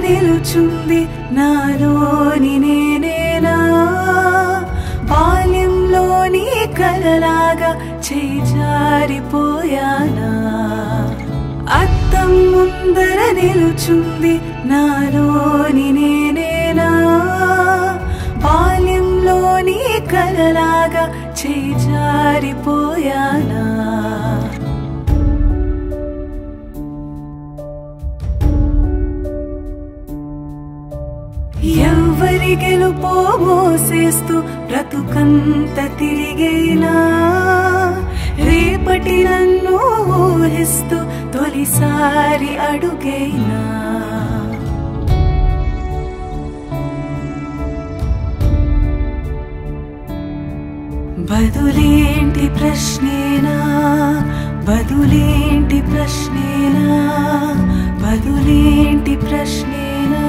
నిలుచుంది నాలోని నేనేనా బాల్యంలోని కలలాగా చేజారిపోయానా అద్దం ముందర నిలుచుంది నాలోని నేనేనా బాల్యంలోని కలలాగా చేజారిపోయానా ఎవరి గెలుపో మోసేస్తూ బ్రతుకంత తిరిగేనా రేపటి నన్ను ఊహిస్తూ తొలిసారి అడుగైనా బదులేంటి ప్రశ్నేనా బదులేంటి ప్రశ్నేనా బదులేంటి ప్రశ్నేనా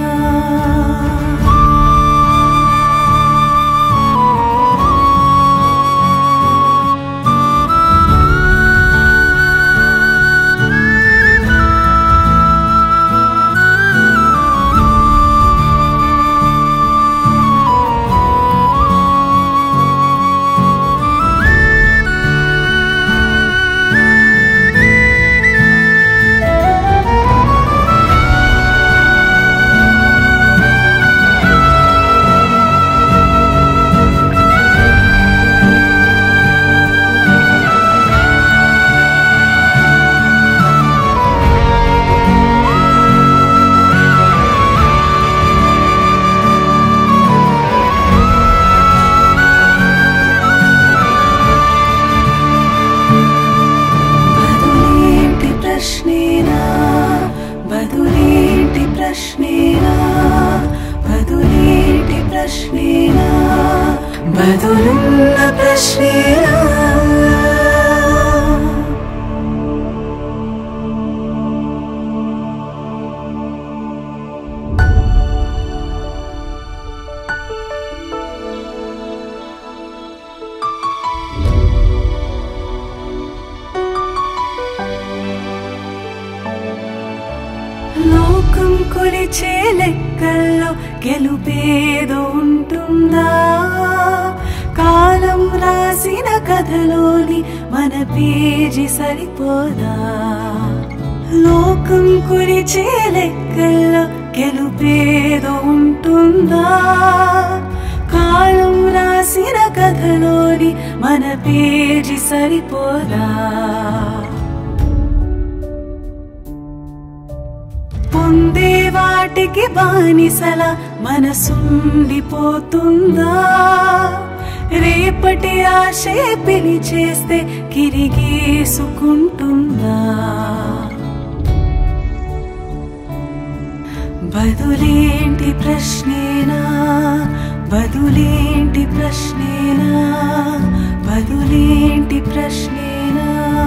బదులేంటి ప్రశ్నేనా బదులేంటి ప్రశ్నేనా బదులేంటి ప్రశ్నేనా బదులున్న ప్రశ్నేనా లోకం కొలిచే లెక్కల్లో గెలుపేదో ఉంటుందా కాలం రాసిన కథలోని మన పేజీ సరిపోదా లోకం కొలిచే లెక్కల్లో గెలుపేదో ఉంటుందా కాలం రాసిన కథలోని మన పేజీ సరిపోదా పొందే వాటికి బానిసల మనసుండిపోతుందా రేపటి ఆశే పిలిచేస్తే కిరిగేసుకుంటుందా బదులేంటి ప్రశ్నేనా బదులేంటి ప్రశ్నేనా బదులేంటి ప్రశ్నేనా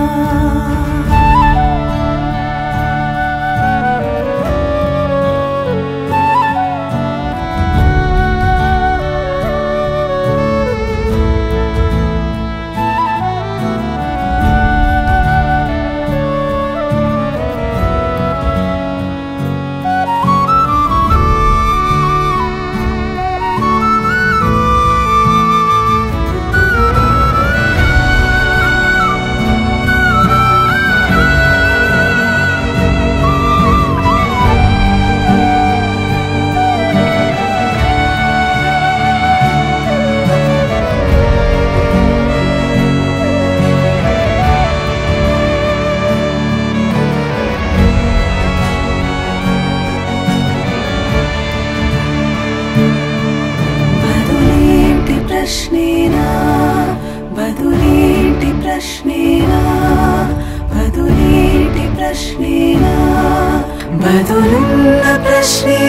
బదులేంటి ప్రశ్నేనా బదులేంటి ప్రశ్నేనా బదులేంటి ప్రశ్నేనా బదులున్న ప్రశ్నే